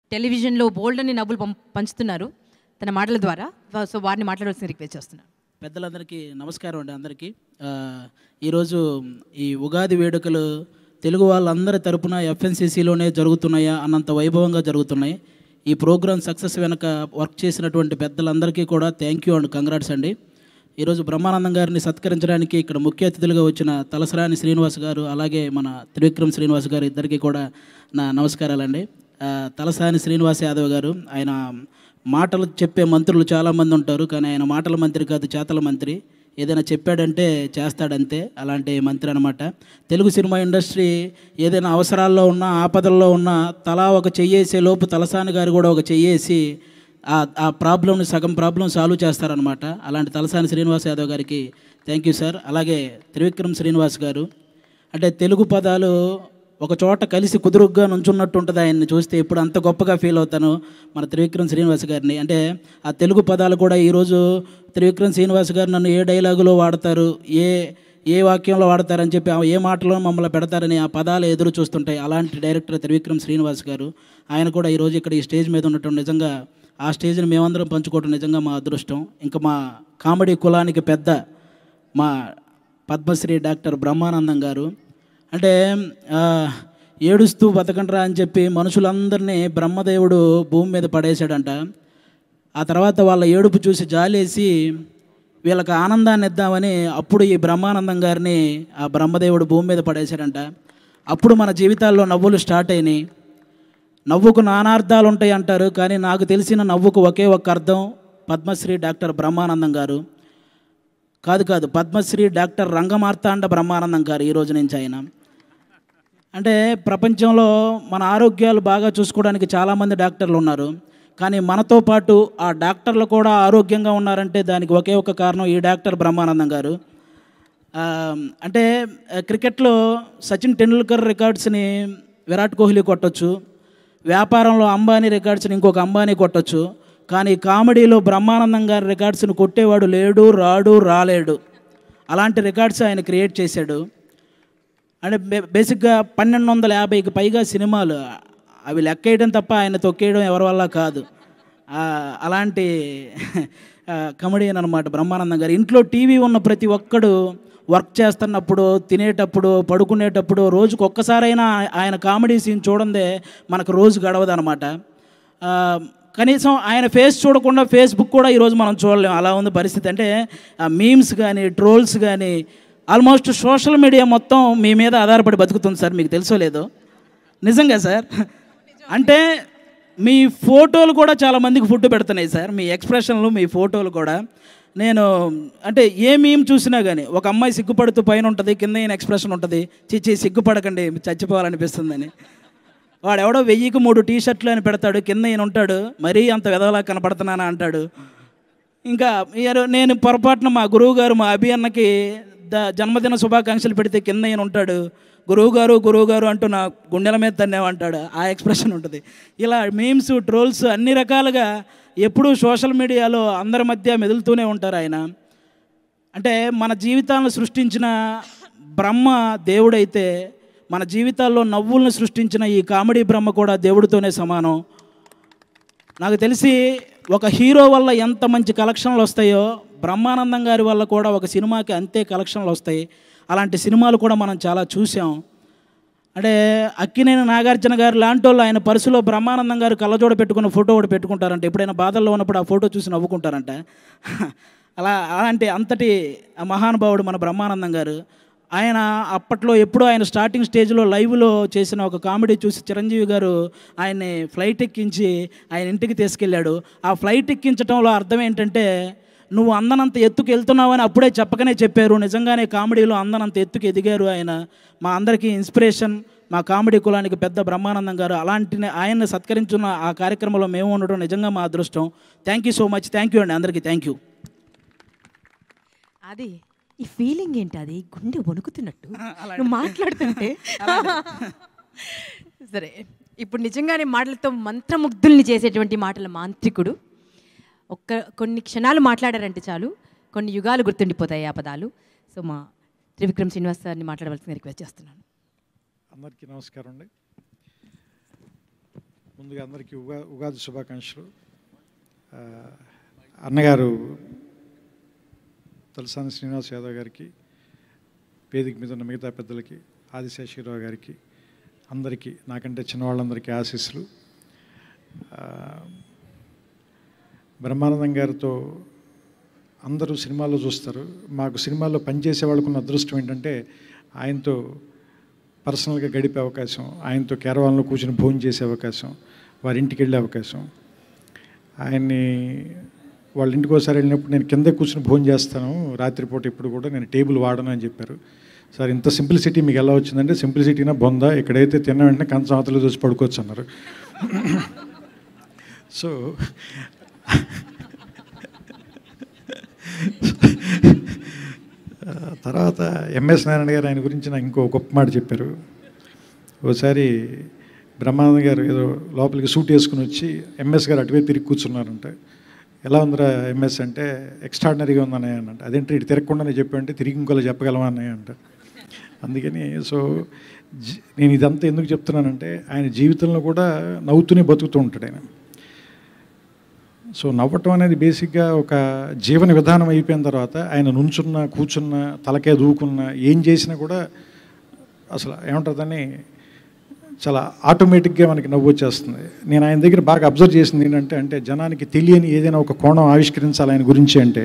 టెలివిజన్లో బోల్డ్ అని నవ్వులు పం- పంచుతున్నారు తన మాటల ద్వారా వా- సో వారిని మాట్లాడవలసిన రిక్వెస్ట్ చేస్తున్నాను పెద్దలందరికీ నమస్కారం అండి అందరికీ ఆ, ఈరోజు ఈ ఉగాది వేడుకలు తెలుగు వాళ్ళందరి తరపున ఎఫ్ఎన్సీసీలోనే జరుగుతున్నాయా అన్నంత వైభవంగా జరుగుతున్నాయి ఈ ప్రోగ్రామ్ సక్సెస్ వెనక వర్క్ చేసినటువంటి పెద్దలందరికీ కూడా థ్యాంక్ యూ అండ్ కంగ్రాట్స్ అండి ఈరోజు బ్రహ్మానందం గారిని సత్కరించడానికి ఇక్కడ ముఖ్య అతిథులుగా వచ్చిన తలసరాని శ్రీనివాస్ గారు అలాగే మన త్రివిక్రమ్ శ్రీనివాస్ గారు ఇద్దరికీ కూడా నా నమస్కారాలండి ఆ, తలసాని శ్రీనివాస్ యాదవ్ గారు ఆయన మాటలు చెప్పే మంత్రులు చాలామంది ఉంటారు కానీ ఆయన మాటల మంత్రి కాదు చేతల మంత్రి ఏదైనా చెప్పాడంటే చేస్తాడంతే అలాంటి మంత్రి అనమాట తెలుగు సినిమా ఇండస్ట్రీ ఏదైనా అవసరాల్లో ఉన్నా ఆపదల్లో ఉన్నా తలా ఒక చెయ్యేసే లోపు తలసాని గారు కూడా ఒక చెయ్యేసి ఆ ఆ ప్రాబ్లమ్ని సగం ప్రాబ్లం సాల్వ్ చేస్తారనమాట అలాంటి తలసాని శ్రీనివాస్ యాదవ్ గారికి థ్యాంక్ యూ సార్ అలాగే త్రివిక్రమ్ శ్రీనివాస్ గారు అంటే తెలుగు పదాలు ఒక చోట కలిసి కుదురుగ్గా నుంచున్నట్టు ఉంటుంది ఆయన్ని చూస్తే ఇప్పుడు అంత గొప్పగా ఫీల్ అవుతాను మన త్రివిక్రమ్ శ్రీనివాస్ గారిని అంటే ఆ తెలుగు పదాలు కూడా ఈరోజు త్రివిక్రమ్ శ్రీనివాస్ గారు నన్ను ఏ డైలాగులో వాడతారు ఏ ఏ వాక్యంలో వాడతారని చెప్పి ఆ ఏ మాటలో మమ్మల్ని పెడతారని ఆ పదాలు ఎదురు చూస్తుంటాయి అలాంటి డైరెక్టర్ త్రివిక్రమ్ శ్రీనివాస్ గారు ఆయన కూడా ఈరోజు ఇక్కడ ఈ స్టేజ్ మీద ఉండటం నిజంగా ఆ స్టేజ్ని మేమందరం పంచుకోవటం నిజంగా మా అదృష్టం ఇంకా మా కామెడీ కులానికి పెద్ద మా పద్మశ్రీ డాక్టర్ బ్రహ్మానందం గారు అంటే ఆ, ఏడుస్తూ బతకండ్రా అని చెప్పి మనుషులందరినీ బ్రహ్మదేవుడు భూమి మీద పడేశాడంట ఆ తర్వాత వాళ్ళ ఏడుపు చూసి జాలేసి వీళ్ళకి ఆనందాన్ని ఇద్దామని అప్పుడు ఈ బ్రహ్మానందం గారిని ఆ బ్రహ్మదేవుడు భూమి మీద పడేశాడంట అప్పుడు మన జీవితాల్లో నవ్వులు స్టార్ట్ అయినాయి నవ్వుకు నానార్థాలు ఉంటాయి అంటారు కానీ నాకు తెలిసిన నవ్వుకు ఒకే ఒక్క అర్థం పద్మశ్రీ డాక్టర్ బ్రహ్మానందం గారు కాదు కాదు పద్మశ్రీ డాక్టర్ రంగమార్తాండ బ్రహ్మానందం గారు ఈ రోజు నుంచి ఆయన అంటే ప్రపంచంలో మన ఆరోగ్యాలు బాగా చూసుకోవడానికి చాలామంది డాక్టర్లు ఉన్నారు కానీ మనతో పాటు ఆ డాక్టర్లు కూడా ఆరోగ్యంగా ఉన్నారంటే దానికి ఒకే ఒక కారణం ఈ డాక్టర్ బ్రహ్మానందం గారు ఆ, అంటే ఆ, క్రికెట్లో సచిన్ టెండూల్కర్ రికార్డ్స్ని విరాట్ కోహ్లీ కొట్టొచ్చు వ్యాపారంలో అంబానీ రికార్డ్స్ని ఇంకొక అంబానీ కొట్టొచ్చు కానీ కామెడీలో బ్రహ్మానందం గారి రికార్డ్స్ని కొట్టేవాడు లేడు రాడు రాలేడు అలాంటి రికార్డ్స్ ఆయన క్రియేట్ చేశాడు అంటే బే బేసిక్గా పన్నెండు వందల యాభైకి పైగా సినిమాలు అవి లెక్కేయడం తప్ప ఆయన తొక్కేయడం ఎవరి వల్ల కాదు ఆ, అలాంటి కమెడియన్ అనమాట బ్రహ్మానందం గారు ఇంట్లో టీవీ ఉన్న ప్రతి ఒక్కడు వర్క్ చేస్తున్నప్పుడు తినేటప్పుడు పడుకునేటప్పుడు రోజుకు ఒక్కసారైనా ఆయన కామెడీ సీన్ చూడందే మనకు రోజు గడవదనమాట ఆ, కనీసం ఆయన ఫేస్ చూడకుండా ఫేస్బుక్ కూడా ఈరోజు మనం చూడలేం అలా ఉంది పరిస్థితి అంటే మీమ్స్ కానీ ట్రోల్స్ కానీ ఆల్మోస్ట్ సోషల్ మీడియా మొత్తం మీ మీద ఆధారపడి బతుకుతుంది సార్ మీకు తెలుసో లేదో నిజంగా సార్ అంటే మీ ఫోటోలు కూడా చాలా మందికి ఫుడ్ పెడుతున్నాయి సార్ మీ ఎక్స్ప్రెషన్లు మీ ఫోటోలు కూడా నేను అంటే ఏ మీమ్ చూసినా కానీ ఒక అమ్మాయి సిగ్గుపడుతూ పైన ఉంటుంది కింద ఈయన ఎక్స్ప్రెషన్ ఉంటుంది చిచ్చి సిగ్గుపడకండి చచ్చిపోవాలనిపిస్తుందని వాడు ఎవడో వెయ్యికి మూడు టీ షర్ట్లు అని పెడతాడు కింద ఈయన ఉంటాడు మరీ అంత విధవలా కనపడుతున్నానా అంటాడు ఇంకా ఈయన- నేను పొరపాటున మా గురువు గారు మా అభి అన్నకి ద జన్మదిన శుభాకాంక్షలు పెడితే కింద ఈయన ఉంటాడు గురువు గారు గురువు గారు అంటూ నా గుండెల మీద తన్నేమంటాడు ఆ ఎక్స్ప్రెషన్ ఉంటుంది ఇలా మీమ్స్ ట్రోల్స్ అన్ని రకాలుగా ఎప్పుడూ సోషల్ మీడియాలో అందరి మధ్య మెదులుతూనే ఉంటారు ఆయన అంటే మన జీవితాలను సృష్టించిన బ్రహ్మ దేవుడైతే మన జీవితాల్లో నవ్వులను సృష్టించిన ఈ కామెడీ బ్రహ్మ కూడా దేవుడితోనే సమానం నాకు తెలిసి ఒక హీరో వల్ల ఎంత మంచి కలెక్షన్లు వస్తాయో బ్రహ్మానందం గారి వల్ల కూడా ఒక సినిమాకి అంతే కలెక్షన్లు వస్తాయి అలాంటి సినిమాలు కూడా మనం చాలా చూసాం అంటే అక్కినేని నాగార్జున గారు లాంటి వాళ్ళు ఆయన పర్సులో బ్రహ్మానందం గారు కళ్ళజోడ పెట్టుకున్న ఫోటో ఒకటి పెట్టుకుంటారంట ఎప్పుడైనా బాధల్లో ఉన్నప్పుడు ఆ ఫోటో చూసి నవ్వుకుంటారంట అలా అలాంటి అంతటి ఆ మహానుభావుడు మన బ్రహ్మానందం గారు ఆయన అప్పట్లో ఎప్పుడో ఆయన స్టార్టింగ్ స్టేజ్లో లైవ్లో చేసిన ఒక కామెడీ చూసి చిరంజీవి గారు ఆయన్ని ఫ్లైట్ ఎక్కించి ఆయన ఇంటికి తీసుకెళ్ళాడు ఆ ఫ్లైట్ ఎక్కించడంలో అర్థం ఏంటంటే నువ్వు అందనంత ఎత్తుకు వెళ్తున్నావని అప్పుడే చెప్పకనే చెప్పారు నిజంగానే కామెడీలో అందనంత ఎత్తుకు ఎదిగారు ఆయన మా అందరికీ ఇన్స్పిరేషన్ మా కామెడీ కులానికి పెద్ద బ్రహ్మానందం గారు అలాంటి ఆయన్ని సత్కరించున్న ఆ కార్యక్రమంలో మేము ఉండడం నిజంగా మా అదృష్టం thank you so much thank you అండి అందరికీ థ్యాంక్ యూ అది ఈ ఫీలింగ్ ఏంటి అది గుండె వణుకుతున్నట్టు నువ్వు మాట్లాడుతుంటే సరే ఇప్పుడు నిజంగానే మాటలతో మంత్రముగ్ధుల్ని చేసేటువంటి మాటల మాంత్రికుడు ఒక్క కొన్ని క్షణాలు మాట్లాడారంటే చాలు కొన్ని యుగాలు గుర్తుండిపోతాయి ఆ పదాలు సో మా త్రివిక్రమ్ శ్రీనివాస్ సార్ని మాట్లాడవలసింది రిక్వెస్ట్ చేస్తున్నాను అందరికీ నమస్కారం అండి ముందుగా అందరికీ ఉగా ఉగాది శుభాకాంక్షలు ఆ, అన్నగారు తలసాని శ్రీనివాస్ యాదవ్ గారికి వేదిక మీద ఉన్న మిగతా పెద్దలకి ఆదిశేషరావు గారికి అందరికీ నాకంటే చిన్నవాళ్ళందరికీ ఆశీస్సులు ఆ, బ్రహ్మానందం గారితో అందరూ సినిమాల్లో చూస్తారు మాకు సినిమాల్లో పనిచేసే వాళ్ళకున్న అదృష్టం ఏంటంటే ఆయనతో పర్సనల్గా గడిపే అవకాశం ఆయనతో కేరళంలో కూర్చొని భోజనం చేసే అవకాశం వారి ఇంటికి వెళ్ళే అవకాశం ఆయన్ని వాళ్ళ ఇంటికి ఒకసారి వెళ్ళినప్పుడు నేను కింద కూర్చొని భోజనం చేస్తాను రాత్రిపూట ఇప్పుడు కూడా నేను టేబుల్ వాడను అని చెప్పారు సార్ ఇంత సింప్లిసిటీ మీకు ఎలా వచ్చిందంటే సింప్లిసిటీనా బొందా ఇక్కడైతే తిన్న వెంటనే కంచం అవతలు చూసి పడుకోవచ్చు అన్నారు సో ఆ, తర్వాత ఎంఎస్ నారాయణ గారు ఆయన గురించి నాకు ఇంకో గొప్ప మాట చెప్పారు ఓసారి బ్రహ్మానంద గారు ఏదో లోపలికి సూట్ వేసుకుని వచ్చి ఎంఎస్ గారు అటువైపు తిరిగి కూర్చున్నారంట ఎలా ఉందిరా ఎంఎస్ అంటే ఎక్స్ట్రాడినరీగా ఉందన్నయ్య అన్నట్టు అదేంటి ఇటు తిరగకుండానే చెప్పంటే తిరిగి ఇంకోలా చెప్పగలమా అన్నయ్య అంట అందుకని సో జీ- నేను ఇదంతా ఎందుకు చెప్తున్నానంటే ఆయన జీవితంలో కూడా నవ్వుతూనే బతుకుతూ ఉంటాడు ఆయన సో నవ్వటం అనేది బేసిక్గా ఒక జీవన విధానం అయిపోయిన తర్వాత ఆయన నుంచున్న కూర్చున్న తలకే దూకున్న ఏం చేసినా కూడా అసలు ఏమంటుందని చాలా ఆటోమేటిక్గా మనకి నవ్వు వచ్చేస్తుంది నేను ఆయన దగ్గర బాగా అబ్జర్వ్ చేసింది ఏంటంటే అంటే జనానికి తెలియని ఏదైనా ఒక కోణం ఆవిష్కరించాలి ఆయన గురించి అంటే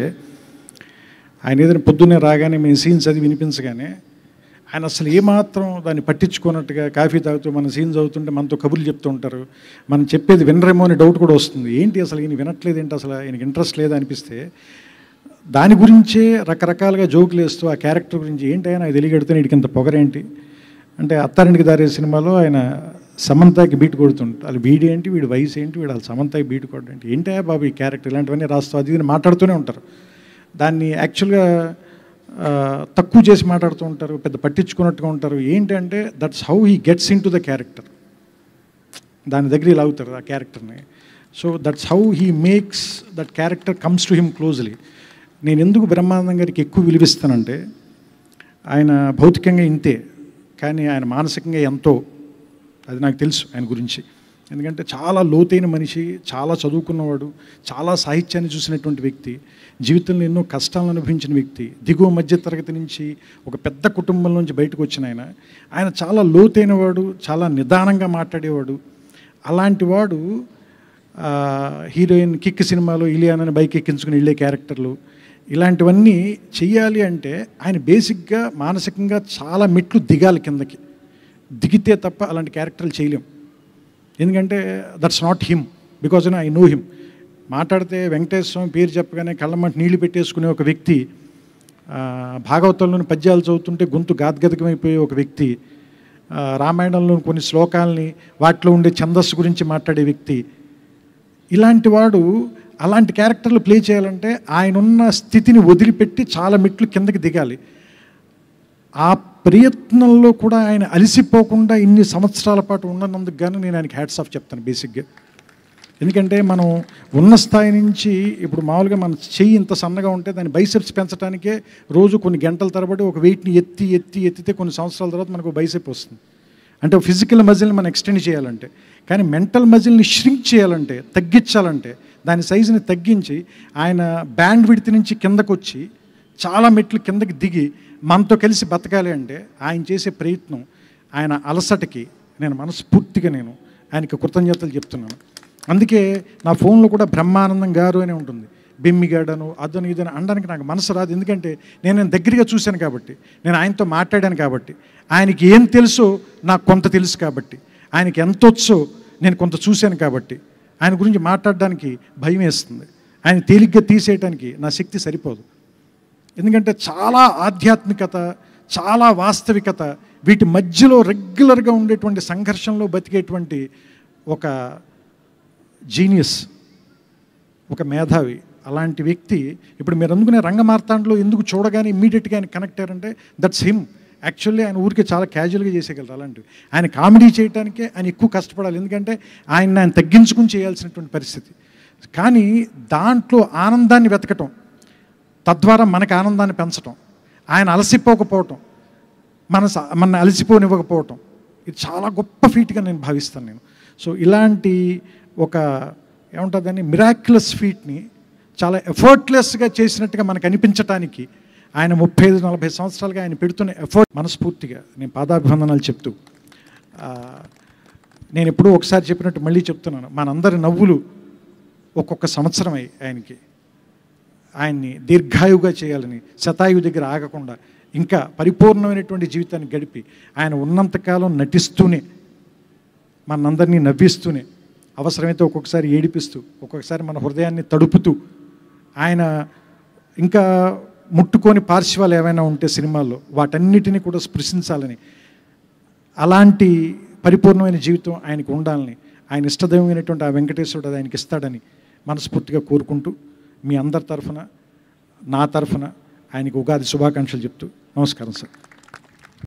ఆయన ఏదైనా పొద్దున్నే రాగానే మేము సీన్స్ అది వినిపించగానే ఆయన అసలు ఏమాత్రం దాన్ని పట్టించుకున్నట్టుగా కాఫీ తాగుతూ మన సీన్స్ అవుతుంటే మనతో కబుర్లు చెప్తూ ఉంటారు మనం చెప్పేది వినరేమో అని డౌట్ కూడా వస్తుంది ఏంటి అసలు ఈయన వినట్లేదు ఏంటి అసలు ఆయనకి ఇంట్రెస్ట్ లేదా అనిపిస్తే దాని గురించే రకరకాలుగా జోకులు వేస్తూ ఆ క్యారెక్టర్ గురించి ఏంటి నాకు తెలియగడితే వీడికి ఇంత పొగరేంటి అంటే అత్తారింటికి దారే సినిమాలో ఆయన సమంతకి బీట్ కొడుతుంటారు వాళ్ళు వీడి ఏంటి వీడి వయసు ఏంటి వీడు వాళ్ళ సమంతకి బీట్ కొట్టడం ఏంటి ఏంటా బాబు ఈ క్యారెక్టర్ ఇలాంటివన్నీ రాస్తూ అది ఇది మాట్లాడుతూనే ఉంటారు దాన్ని యాక్చువల్గా ఆ, తక్కువ చేసి మాట్లాడుతూ ఉంటారు పెద్ద పట్టించుకున్నట్టుగా ఉంటారు ఏంటంటే that's how he gets into the character దాని దగ్గర ఇలా అవుతారు ఆ క్యారెక్టర్ని so that's how he makes that character comes to him closely నేను ఎందుకు బ్రహ్మానందం గారికి ఎక్కువ విలువిస్తానంటే ఆయన భౌతికంగా ఇంతే కానీ ఆయన మానసికంగా ఎంతో అది నాకు తెలుసు ఆయన గురించి ఎందుకంటే చాలా లోతైన మనిషి చాలా చదువుకున్నవాడు చాలా సాహిత్యాన్ని చూసినటువంటి వ్యక్తి జీవితంలో ఎన్నో కష్టాలను అనుభవించిన వ్యక్తి దిగువ మధ్య తరగతి నుంచి ఒక పెద్ద కుటుంబం నుంచి బయటకు వచ్చిన ఆయన ఆయన చాలా లోతైన వాడు చాలా నిదానంగా మాట్లాడేవాడు అలాంటి వాడు ఆ, హీరోయిన్ కిక్ సినిమాలో ఇలియానని బైక్ ఎక్కించుకుని వెళ్ళే క్యారెక్టర్లు ఇలాంటివన్నీ చెయ్యాలి అంటే ఆయన బేసిక్గా మానసికంగా చాలా మెట్లు దిగాలి కిందకి దిగితే తప్ప అలాంటి క్యారెక్టర్లు చేయలేం ఎందుకంటే that's not him because I know him మాట్లాడితే వెంకటేశ్వర స్వామి పేరు చెప్పగానే కళ్ళమంట నీళ్లు పెట్టేసుకునే ఒక వ్యక్తి ఆ, భాగవతంలోని పద్యాలు చదువుతుంటే గొంతు గాద్గదకమైపోయే ఒక వ్యక్తి ఆ, రామాయణంలోని కొన్ని శ్లోకాలని వాటిలో ఉండే ఛందస్సు గురించి మాట్లాడే వ్యక్తి ఇలాంటి వాడు అలాంటి క్యారెక్టర్లు ప్లే చేయాలంటే ఆయన ఉన్న స్థితిని వదిలిపెట్టి చాలా మెట్లు కిందకి దిగాలి ఆ ప్రయత్నంలో కూడా ఆయన అలసిపోకుండా ఇన్ని సంవత్సరాల పాటు ఉన్నందుకు గాను నేను ఆయనకి హ్యాట్స్ ఆఫ్ చెప్తాను బేసిక్గా ఎందుకంటే మనం ఉన్న స్థాయి నుంచి ఇప్పుడు మామూలుగా మన చెయ్యి ఇంత సన్నగా ఉంటే దాని బైసెప్స్ పెంచడానికే రోజు కొన్ని గంటల తరబడి ఒక వెయిట్ని ఎత్తి ఎత్తి ఎత్తితే కొన్ని సంవత్సరాల తర్వాత మనకు బైసెప్ వస్తుంది అంటే ఫిజికల్ మజిల్ని మనం ఎక్స్టెండ్ చేయాలంటే కానీ మెంటల్ మజిల్ని ష్రింక్ చేయాలంటే తగ్గించాలంటే దాని సైజుని తగ్గించి ఆయన బ్యాండ్ విడితి నుంచి కిందకు వచ్చి చాలా మెట్లు కిందకి దిగి మనతో కలిసి బతకాలి అంటే ఆయన చేసే ప్రయత్నం ఆయన అలసటకి నేను మనస్ఫూర్తిగా నేను ఆయనకి కృతజ్ఞతలు చెప్తున్నాను అందుకే నా ఫోన్లో కూడా బ్రహ్మానందం గారు అనే ఉంటుంది బిమ్మిగాడను అదను ఇదని అనడానికి నాకు మనసు రాదు ఎందుకంటే నేను ఆయన దగ్గరగా చూశాను కాబట్టి నేను ఆయనతో మాట్లాడాను కాబట్టి ఆయనకి ఏం తెలుసో నాకు కొంత తెలుసు కాబట్టి ఆయనకి ఎంత వచ్చో నేను కొంత చూశాను కాబట్టి ఆయన గురించి మాట్లాడడానికి భయం వేస్తుంది ఆయన తేలిగ్గా తీసేయడానికి నా శక్తి సరిపోదు ఎందుకంటే చాలా ఆధ్యాత్మికత చాలా వాస్తవికత వీటి మధ్యలో రెగ్యులర్గా ఉండేటువంటి సంఘర్షణలో బతికేటువంటి ఒక జీనియస్ ఒక మేధావి అలాంటి వ్యక్తి ఇప్పుడు మీరు అందుకునే రంగమార్తాండలో ఎందుకు చూడగానే ఇమ్మీడియట్గా ఆయన కనెక్ట్ అయ్యారంటే దట్స్ హిమ్ యాక్చువల్లీ ఆయన ఊరికే చాలా క్యాజువల్గా చేసేయగలరు అలాంటివి ఆయన కామెడీ చేయడానికే ఆయన ఎక్కువ కష్టపడాలి ఎందుకంటే ఆయన ఆయన తగ్గించుకుని చేయాల్సినటువంటి పరిస్థితి కానీ దాంట్లో ఆనందాన్ని వెతకటం తద్వారా మనకి ఆనందాన్ని పెంచటం ఆయన అలసిపోకపోవటం మన స- మన అలసిపోనివ్వకపోవటం ఇది చాలా గొప్ప ఫీట్గా నేను భావిస్తాను నేను సో ఇలాంటి ఒక ఏముంటుందని మిరాక్యులస్ ఫీట్ని చాలా ఎఫర్ట్లెస్గా చేసినట్టుగా మనకు అనిపించటానికి ఆయన ముప్పై ఐదు నలభై సంవత్సరాలుగా ఆయన పెడుతున్న ఎఫర్ట్ మనస్ఫూర్తిగా నేను పాదాభివందనాలు చెప్తూ ఆ, నేను ఎప్పుడూ ఒకసారి చెప్పినట్టు మళ్ళీ చెప్తున్నాను మనందరి నవ్వులు ఒక్కొక్క సంవత్సరం అయ్యి ఆయనకి ఆయన్ని దీర్ఘాయువుగా చేయాలని శతాయువు దగ్గర ఆగకుండా ఇంకా పరిపూర్ణమైనటువంటి జీవితాన్ని గడిపి ఆయన ఉన్నంతకాలం నటిస్తూనే మనందరినీ నవ్విస్తూనే అవసరమైతే ఒక్కొక్కసారి ఏడిపిస్తూ ఒక్కొక్కసారి మన హృదయాన్ని తడుపుతూ ఆయన ఇంకా ముట్టుకొని పార్శ్వాలు ఏమైనా ఉంటే సినిమాల్లో వాటన్నిటిని కూడా స్పృశించాలని అలాంటి పరిపూర్ణమైన జీవితం ఆయనకు ఉండాలని ఆయన ఇష్టదైవమైనటువంటి ఆ వెంకటేశ్వరుడు అది ఆయనకి ఇస్తాడని మనస్ఫూర్తిగా కోరుకుంటూ మీ అందరి తరఫున నా తరఫున ఆయనకు ఉగాది శుభాకాంక్షలు చెప్తూ నమస్కారం సార్